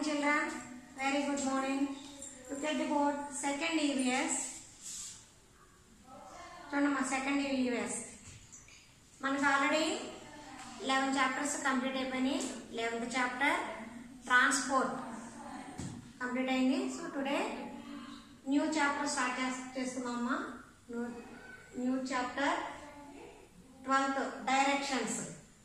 children. Very good morning. Look at the board. Second EVS. చూడమ్మా second EVS మనకు already eleven chapters complete అయిపోయినాయి eleventh chapter transport complete అయింది so today new chapter start చేసుకుందామమ్మా new chapter twelfth directions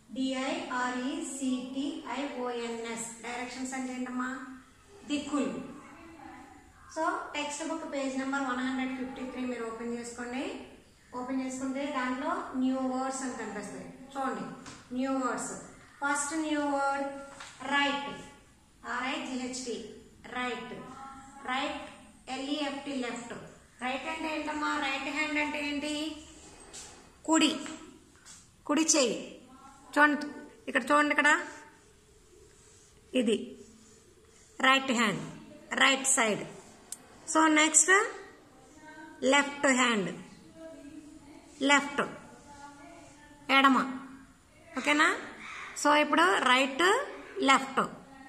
డిఐఆర్ఈసిటిఐఓఎన్ఎస్ directions అంటే ఏంటమ్మా దిక్కులు so text book page number one hundred fifty three మీరు open చేసుకోండి open చేసుకుంటే దాంట్లో న్యూ వర్డ్స్ అని కనిపిస్తాయి చూడండి new words first new word right R I G H T right right LEFT left right అంటే ఏంటమ్మా రైట్ హ్యాండ్ అంటే ఏంటి కుడి కుడి చెయ్యి చూడండి ఇక్కడ చూడండి ఇక్కడ ఇది right hand right side so next left hand left ఎడమ ఓకేనా సో ఇప్పుడు రైట్ లెఫ్ట్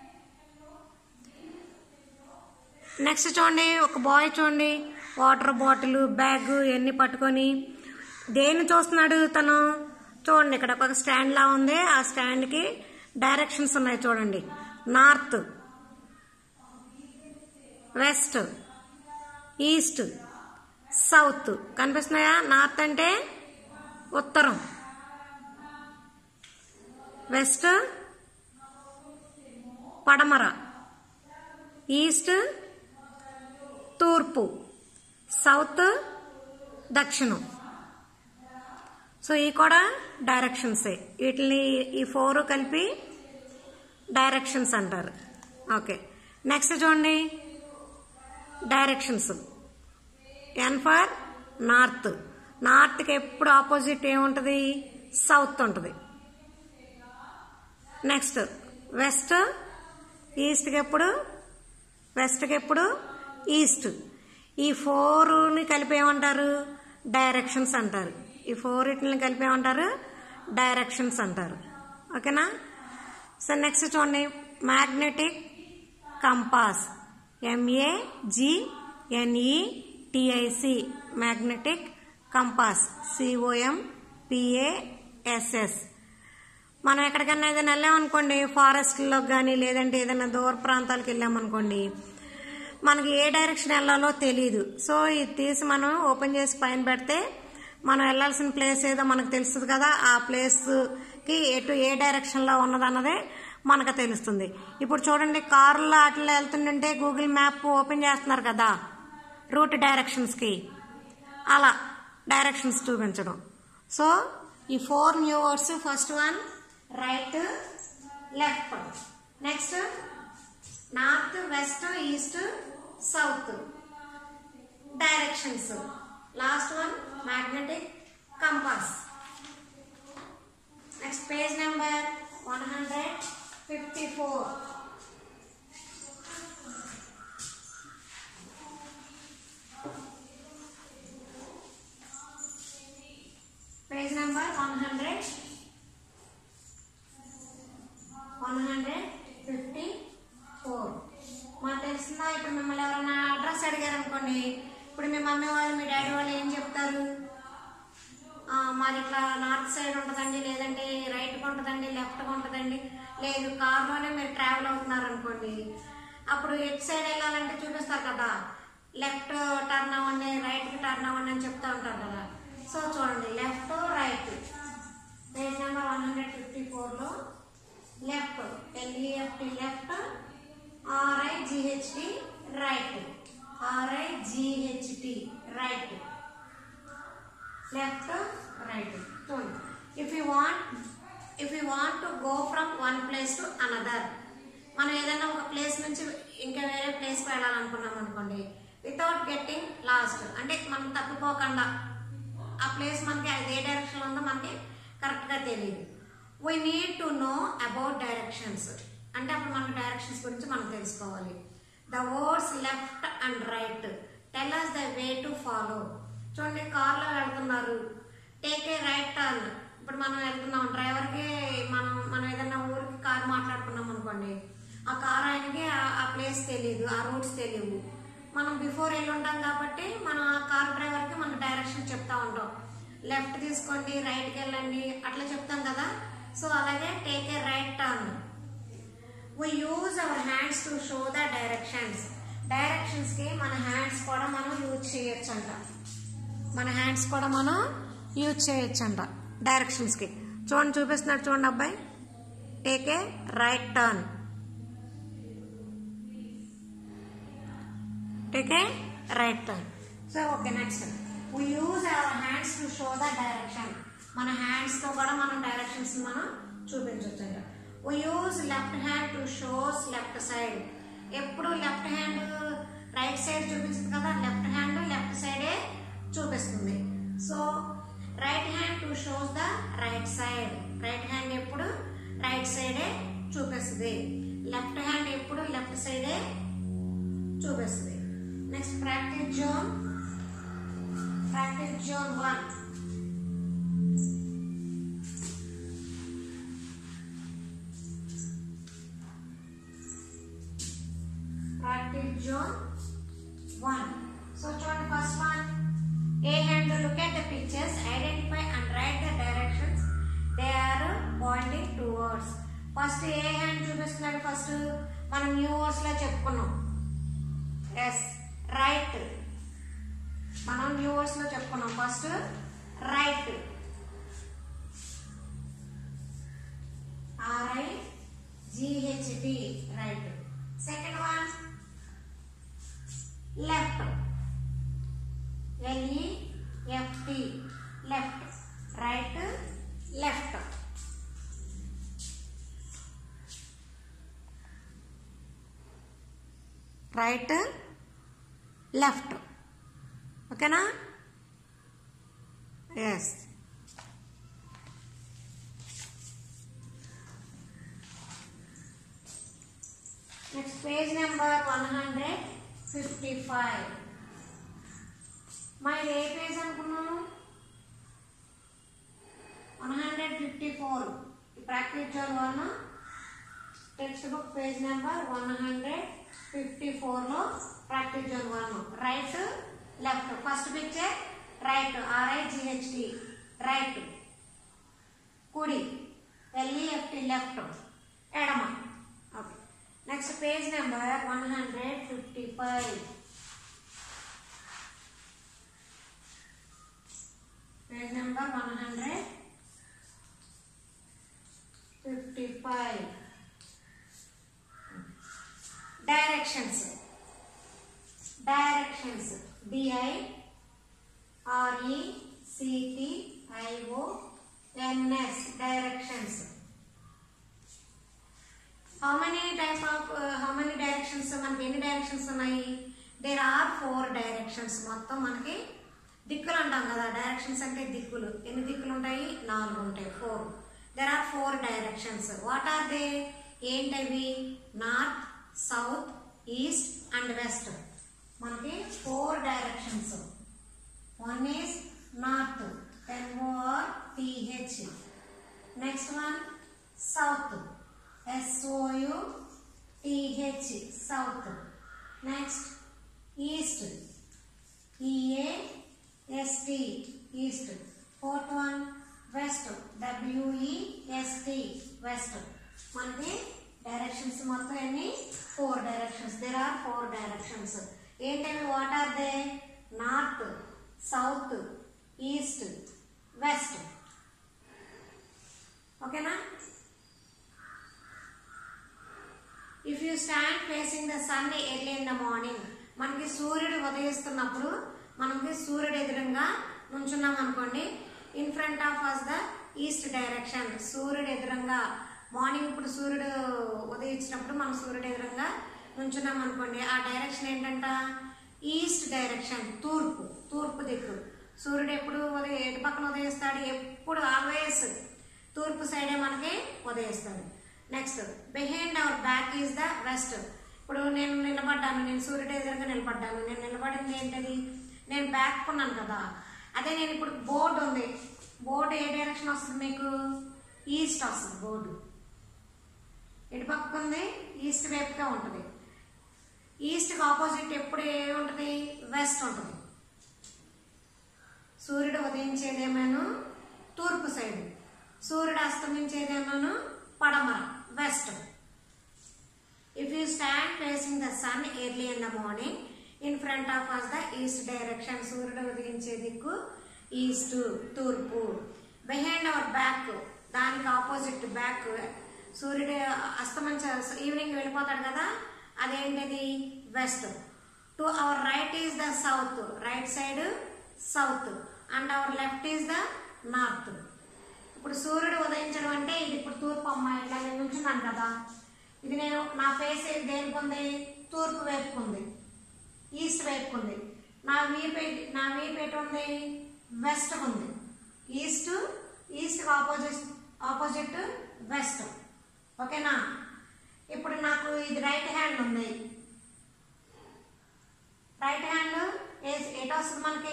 నెక్స్ట్ చూడండి ఒక బాయ్ చూడండి వాటర్ బాటిల్ బ్యాగ్ ఇవన్నీ పట్టుకొని దేన్ని చూస్తున్నాడు తను చూడండి ఇక్కడ ఒక స్టాండ్ లా ఉంది ఆ స్టాండ్కి డైరెక్షన్స్ ఉన్నాయి చూడండి నార్త్ వెస్ట్ ఈస్ట్ సౌత్ కనిపిస్తున్నాయా నార్త్ అంటే ఉత్తరం వెస్ట్ పడమర ఈస్ట్ తూర్పు సౌత్ దక్షిణం సో ఈ కూడా డైరెక్షన్సే వీటిని ఈ ఫోర్ కలిపి డైరెక్షన్స్ అంటారు ఓకే నెక్స్ట్ చూడండి డైరెక్షన్స్ ఎన్ ఫర్ నార్త్ నార్త్కి ఎప్పుడు ఆపోజిట్ ఏముంటుంది సౌత్ ఉంటుంది నెక్స్ట్ వెస్ట్ ఈస్ట్కి ఎప్పుడు వెస్ట్కి ఎప్పుడు ఈస్ట్ ఈ ఫోర్ని కలిపి ఏమంటారు డైరెక్షన్స్ అంటారు ఈ ఫోర్ ఇట్లని కలిపి ఏమంటారు డైరెక్షన్స్ అంటారు ఓకేనా సో నెక్స్ట్ చూడండి magnetic compass M A G N E T I C magnetic compass C O M P A S S మనం ఎక్కడికైనా ఏదైనా వెళ్ళామనుకోండి ఫారెస్ట్లో కానీ లేదంటే ఏదైనా దూర ప్రాంతాలకు వెళ్ళామనుకోండి మనకి ఏ డైరెక్షన్ వెళ్ళాలో తెలియదు సో ఇది తీసి మనం ఓపెన్ చేసి పైన పెడితే మనం వెళ్ళాల్సిన ప్లేస్ ఏదో మనకు తెలుస్తుంది కదా ఆ ప్లేస్కి ఎటు ఏ డైరెక్షన్లో ఉన్నదన్నదే మనకు తెలుస్తుంది ఇప్పుడు చూడండి కారులో అట్లా వెళ్తుంటే గూగుల్ మ్యాప్ ఓపెన్ చేస్తున్నారు కదా రూట్ డైరెక్షన్స్కి అలా డైరెక్షన్స్ చూపించడం సో ఈ four new words first one right left next north west east south directions last one magnetic compass next page number one hundred fifty four page number one hundred one hundred fifty four మాకు తెలిసిందా ఇప్పుడు మిమ్మల్ని ఎవరైనా address అడిగారు అనుకోండి ఇప్పుడు మీ mummy వాళ్ళు మీ daddy వాళ్ళు ఏం చెప్తారు ఆ, మాది ఇట్లా నార్త్ సైడ్ ఉంటుందండి లేదంటే రైట్కి ఉంటుందండి లెఫ్ట్కి ఉంటుందండి లేదు కార్లోనే మీరు ట్రావెల్ అవుతున్నారు అనుకోండి అప్పుడు ఎటు సైడ్ వెళ్ళాలంటే చూపిస్తారు కదా లెఫ్ట్ టర్న్ అవ్వండి రైట్కి టర్న్ అవ్వండి అని చెప్తా ఉంటారు కదా సో చూడండి left right page number one hundred fifty ఫోర్లో left L E F T left R I G H T right R I G H T right left right చూడండి if you want if you want to go from one place to another మనం ఏదైనా ఒక ప్లేస్ నుంచి ఇంకా వేరే ప్లేస్కి వెళ్ళాలనుకున్నాం అనుకోండి వితౌట్ గెట్టింగ్ లాస్ట్ అంటే మనం తప్పిపోకుండా ఆ ప్లేస్ మనకి అది ఏ డైరెక్షన్ ఉందో మనకి కరెక్ట్గా తెలియదు we need to know about directions అంటే అప్పుడు మనకు డైరెక్షన్స్ గురించి మనం తెలుసుకోవాలి the words left and right tell us the way to follow చూడండి కార్లో వెళ్తున్నారు టేక్ ఏ రైట్ టర్న్ ఇప్పుడు మనం వెళ్తున్నాం డ్రైవర్కి మనం మనం ఏదైనా ఊరికి కార్ మాట్లాడుకున్నాం అనుకోండి ఆ కార్ ఆయనకి ఆ- ఆ ప్లేస్ తెలియదు ఆ రూట్స్ తెలియవు మనం బిఫోర్ వెళ్ళి ఉంటాం కాబట్టి మనం ఆ కార్ డ్రైవర్కి మన డైరెక్షన్ చెప్తా ఉంటాం లెఫ్ట్ తీసుకోండి రైట్కి వెళ్ళండి అట్లా చెప్తాం కదా సో అలాగే take a right turn we use our hands to show the directions directions కి మన హ్యాండ్స్ కూడా మనం యూజ్ చేయొచ్చు అంట మన హ్యాండ్స్ కూడా మనం యూజ్ చేయొచ్చు అంట డైరెక్షన్స్ కి చూడండి చూపిస్తున్నాడు చూడండి అబ్బాయి take a right turn take a right turn so okay next we use our hands to show the direction మన హ్యాండ్స్ తో కూడా మనం డైరెక్షన్స్ మనం చూపించవచ్చు అంట we use left hand to shows left side ఎప్పుడు లెఫ్ట్ హ్యాండ్ రైట్ సైడ్ చూపించదు కదా లెఫ్ట్ హ్యాండ్ లెఫ్ట్ సైడే చూపిస్తుంది so right hand to shows the right side right hand ఎప్పుడు రైట్ సైడే చూపిస్తుంది లెఫ్ట్ హ్యాండ్ ఎప్పుడు లెఫ్ట్ సైడే చూపిస్తుంది next practice zone practice zone one practice zone one so చూడండి first one a hand look at the pictures identify and write the directions they are pointing towards first a hand చూపిస్తున్నాడు first మనం new words లో చెప్పుకున్నాం yes right మనం new words లో చెప్పుకున్నాం first right R I G H T right second one left L E F T left right left right left ఓకేనా yes next page number one hundred fifty five మా ఇది ఏ పేజ్ అనుకున్నాను one hundred fifty four practice zone one text book page number one hundred fifty ఫోర్లో practice zone one right left first picture right R I G H T right కుడి L E F T left ఎడమ okay next page number one hundred fifty five page number one hundred fifty five directions directions D I R E C T I O N S directions how many type of how many directions మనకి ఎన్ని directions ఉన్నాయి there are four directions మొత్తం మనకి దిక్కులు అంటాం కదా directions అంటే దిక్కులు ఎన్ని దిక్కులు ఉంటాయి నాలుగు ఉంటాయి four there are four directions what are they ఏంటవి north south east and west మనకి four directions one is north N O R T H next one south S O U T H south next east E A S T east fourth one west W E S T west మనకి directions మొత్తం ఎన్ని four directions there are four directions ఏంటంటే what are they north south east west ఓకేనా if you stand facing the sun early in the morning మనకి సూర్యుడు ఉదయిస్తున్నప్పుడు మనకి సూర్యుడు ఎదురుగా నుంచున్నాం అనుకోండి in front of us the east direction సూర్యుడు ఎదురుగా మార్నింగ్ ఇప్పుడు సూర్యుడు ఉదయించినప్పుడు మనం సూర్యుడు ఎదురుగా నుంచున్నాం అనుకోండి ఆ డైరెక్షన్ ఏంటంట ఈస్ట్ డైరెక్షన్ తూర్పు తూర్పు దిక్కు సూర్యుడు ఎప్పుడు ఉదయ ఎటు పక్కన ఉదయిస్తాడు ఎప్పుడు ఆల్వేస్ తూర్పు సైడే మనకి ఉదయిస్తాడు next behind our back is the west ఇప్పుడు నేను నిలబడ్డాను నేను సూర్యుడు ఎదురుగా నిలబడ్డాను నేను నిలబడింది ఏంటది నేను బ్యాక్ ఉన్నాను కదా అదే నేను ఇప్పుడు బోర్డు ఉంది బోర్డు ఏ డైరెక్షన్ వస్తుంది మీకు ఈస్ట్ వస్తుంది బోర్డు ఎటు పక్క ఉంది ఈస్ట్ వైపుగా ఉంటుంది ఈస్ట్కి ఆపోజిట్ ఎప్పుడు ఏముంటుంది వెస్ట్ ఉంటుంది సూర్యుడు ఉదయించేదేమోను తూర్పు సైడ్ సూర్యుడు అస్తమించేదేమోను పడమర west if you stand facing the sun early in the morning in front of us the east direction సూర్యుడు ఉదయించే దిక్కు ఈస్ట్ తూర్పు బిహైండ్ అవర్ బ్యాక్ దానికి ఆపోజిట్ బ్యాక్ సూర్యుడు అస్తమించ ఈవినింగ్ వెళ్ళిపోతాడు కదా అదేంటిది west to our right is the south right side south and our left is the north ఇప్పుడు సూర్యుడు ఉదయించడం అంటే ఇది ఇప్పుడు తూర్పు అమ్మ ఇట్లా నేను నుంచున్నాను కదా ఇది నేను నా ఫేస్ దేనికి ఉంది తూర్పు వైపుకు ఉంది ఈస్ట్ వైపుకు ఉంది నా వీపు ఏ- నా వీపు ఎటు ఉంది వెస్ట్ ఉంది east east opposite opposite west ఓకేనా ఇప్పుడు నాకు ఇది రైట్ హ్యాండ్ ఉంది రైట్ హ్యాండ్ ఏ- ఎటు వస్తుంది మనకి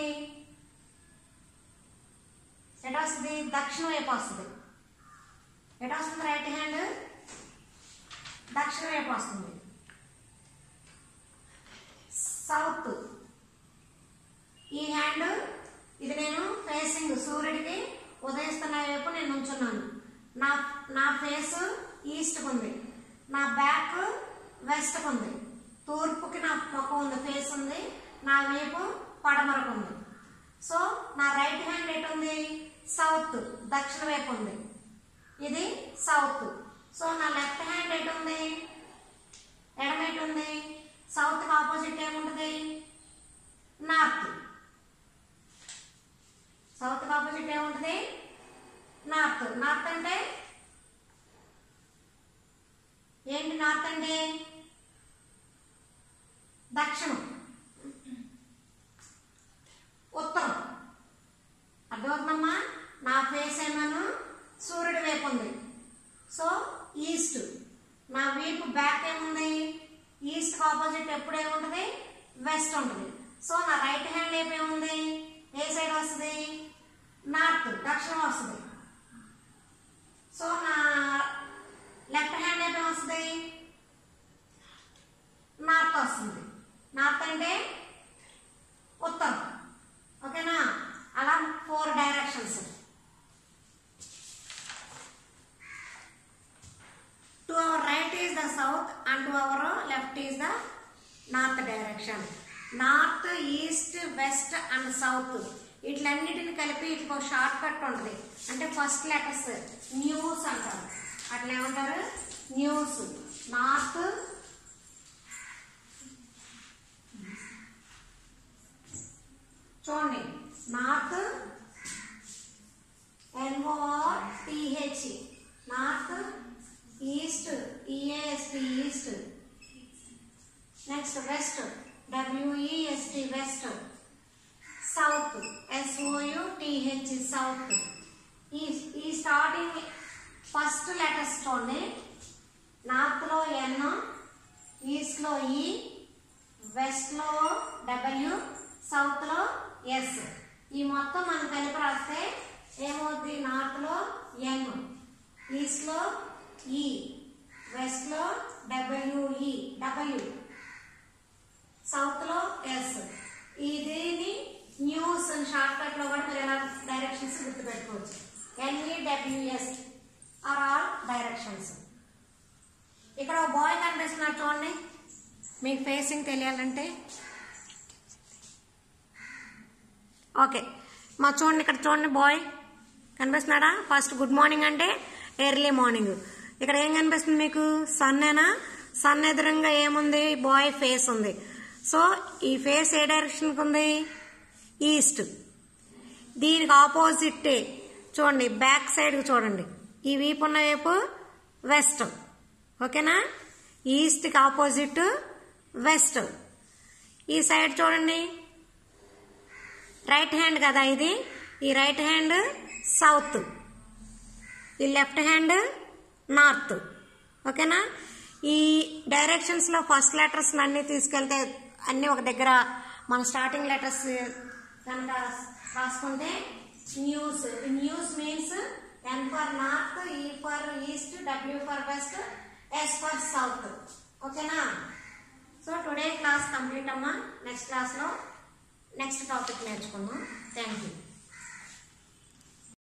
ఎటు వస్తుంది దక్షిణ వైపు వస్తుంది ఎటు వస్తుంది రైట్ హ్యాండ్ దక్షిణ వైపు వస్తుంది సౌత్ ఈ హ్యాండ్ ఇది నేను ఫేసింగ్ సూర్యుడికి ఉదయిస్తున్న వైపు నేను ఉంచున్నాను నా నా ఫేస్ ఈస్ట్కి ఉంది నా బ్యాక్ వెస్ట్కి ఉంది తూర్పుకి నా ముఖం ఉంది ఫేస్ ఉంది నా వైపు పడమరకు ఉంది సో నా రైట్ హ్యాండ్ ఎటు ఉంది సౌత్ దక్షిణ వైపు ఉంది ఇది సౌత్ సో నా లెఫ్ట్ హ్యాండ్ ఎటు ఉంది ఎడమ ఎటు ఉంది సౌత్ ఆపోజిట్ ఏముంటుంది నార్త్ సౌత్ ఆపోజిట్ ఏముంటుంది నార్త్ నార్త్ అంటే ఏంటి నార్త్ అంటే దక్షిణం ఉత్తరం అర్థమవుతుందమ్మా నా ఫేస్ ఏమను సూర్యుడి వైపు ఉంది సో ఈస్ట్ నా వీపు బ్యాక్ ఏముంది ఈస్ట్ ఆపోజిట్ ఎప్పుడు ఏముంటుంది వెస్ట్ ఉంటుంది సో నా రైట్ హ్యాండ్ వైపు ఏముంది ఏ సైడ్ వస్తుంది నార్త్ దక్షిణం వస్తుంది సో నా లెఫ్ట్ హ్యాండ్ వైపు వస్తుంది నార్త్ వస్తుంది నార్త్ అంటే ఉత్తరం ఓకేనా అలా four directions to our right is the south and to our left is the north direction north east west and south వీటిలన్నిటిని కలిపి వీటికి ఒక షార్ట్ కట్ ఉంటుంది అంటే ఫస్ట్ లెటర్స్ న్యూస్ అంటారు అట్లా ఏమంటారు న్యూస్ నార్త్ చూడండి north N O R T H north east E A S T east next west W E S T west south S O U T H south ఈ ఈ స్టార్టింగ్ ఫస్ట్ లెటర్స్ చూడండి నార్త్లో ఎన్ ఈస్ట్లో ఈ వెస్ట్లో డబ్ల్యూ సౌత్లో ఎస్ ఈ మొత్తం మనం కలిపి రాస్తే ఏమవుద్ది నార్త్లో ఎన్ ఈస్ట్లో ఈ వెస్ట్లో డబ్ల్యూఈ డబ్ల్యూ సౌత్లో ఎస్ ఇదిని న్యూస్ షార్ట్ కట్ లో కూడా మీరు ఎలా డైరెక్షన్స్ గుర్తుపెట్టుకోవచ్చు ఎన్ఈడబ్ల్యూఎస్ ఆర్ ఆల్ డైరెక్షన్స్ ఇక్కడ ఒక బాయ్ కనిపిస్తున్నాడు చూడండి మీకు ఫేసింగ్ తెలియాలంటే ఓకే మా చూడండి ఇక్కడ చూడండి బాయ్ కనిపిస్తున్నాడా ఫస్ట్ గుడ్ మార్నింగ్ అంటే ఎర్లీ మార్నింగ్ ఇక్కడ ఏం కనిపిస్తుంది మీకు సన్ ఏనా సన్ ఎదురుగా ఏముంది బాయ్ ఫేస్ ఉంది సో ఈ ఫేస్ ఏ డైరెక్షన్కి ఉంది ఈస్ట్ దీనికి ఆపోజిట్ చూడండి బ్యాక్ సైడ్కి చూడండి ఈ వీపు ఉన్న వైపు వెస్ట్ ఓకేనా ఈస్ట్కి ఆపోజిట్ వెస్ట్ ఈ సైడ్ చూడండి రైట్ హ్యాండ్ కదా ఇది ఈ రైట్ హ్యాండ్ సౌత్ ఈ లెఫ్ట్ హ్యాండ్ నార్త్ ఓకేనా ఈ డైరెక్షన్స్లో ఫస్ట్ లెటర్స్ అన్ని తీసుకెళ్తే అన్ని ఒక దగ్గర మన స్టార్టింగ్ లెటర్స్ కనుక రాసుకుంటే news news means N for north E for east W for west S for south ఓకేనా సో టుడే క్లాస్ కంప్లీట్ అమ్మా నెక్స్ట్ క్లాస్లో నెక్స్ట్ టాపిక్ నేర్చుకుందాం థ్యాంక్ యూ